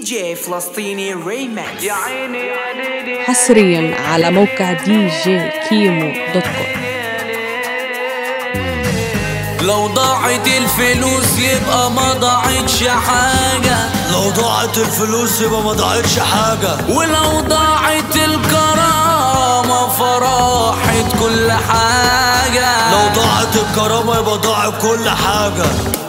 جي فلسطيني ريماكس يا عيني يا ليلي حصريا على موقع دي جي كيمو دوت كوم لو ضاعت الفلوس يبقى ما ضاعتش حاجة لو ضاعت الفلوس يبقى ما ضاعتش حاجة ولو ضاعت الكرامة فراحت كل حاجة لو ضاعت الكرامة يبقى ضاعت كل حاجة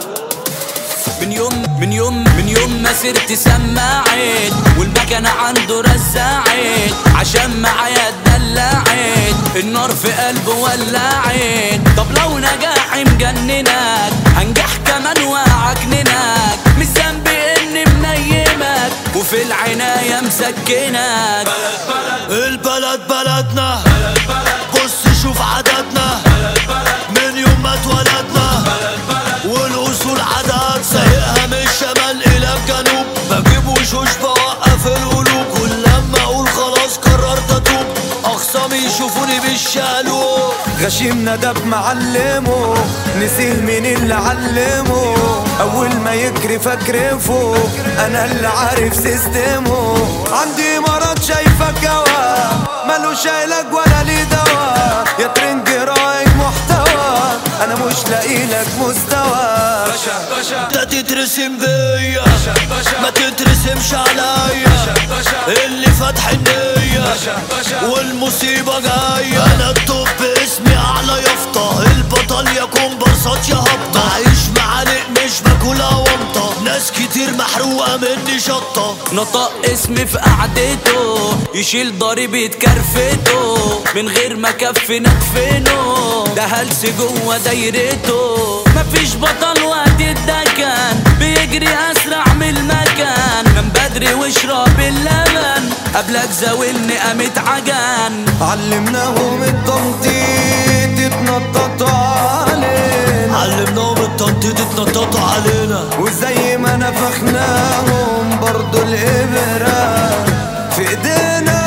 من يوم من يوم من يوم ما صرت سماعت والمكنة عنده رزعت عشان معايا اتدلعت النار في قلبه ولعت طب لو نجاحي مجننك هنجح كمان وعكننك مش ذنبي اني منيمك وفي العناية مسكنك البلد بلدنا بص شوف عددنا من يوم ما اتولدنا والاصول عدد سايقها من الشمال الى الجنوب بجيب وشوش بوقف القلوب كل لما اقول خلاص قررت اتوب اخصامي يشوفوني بالشالوب غشيم ندب معلمه نسيه مين اللي علمه اول ما يجري فاكرفه انا اللي عارف سيستمه عندي مرض شايفك جوا ملوش علاج ولا ليه دوا يا ترنج رايك محتوى انا مش لاقي لك مستوى ده تترسم بيا ما تترسمش عليا اللي فاتح النية والمصيبة جاية انا الطب اسمي اعلى يافطة البطل يكون برصات يا هبطة عايش معانق مش باكلها ومطة ناس كتير محروقة مني شطة نطق اسمي في قعدته يشيل ضريبة كرفته من غير ما كفي ندفنه ده هلس جوه دايرته مفيش بطل وقت الدكن بيجري اسرع من المكان نام بدري واشرب اللبن قبلك زاولني قامت عجن علمناهم التنطيط يتنططوا علينا علمناهم التنطيط اتنططوا علينا وزي ما نفخناهم برضو الإبرة في ايدينا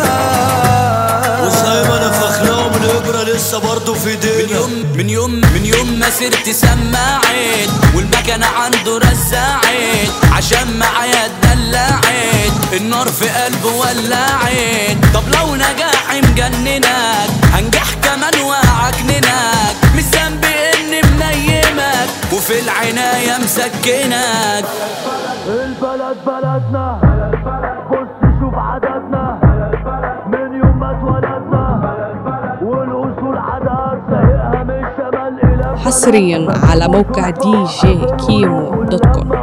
وزي ما نفخناهم الابرة لسه برضه في من ايدينا يوم من يوم من يوم ما صرت سماعت والمكنة عنده رزعت عشان معايا اتدلعت النار في قلبه ولعت طب لو نجاحي مجننك هنجح كمان وعكننك مش ذنبي اني منيمك وفي العناية مسكنك البلد بلدنا بص شوف عددنا من يوم ما اتولدنا والاصول عدد سايقها من الشمال الى حصريا على موقع دي جي كيمو دوت كوم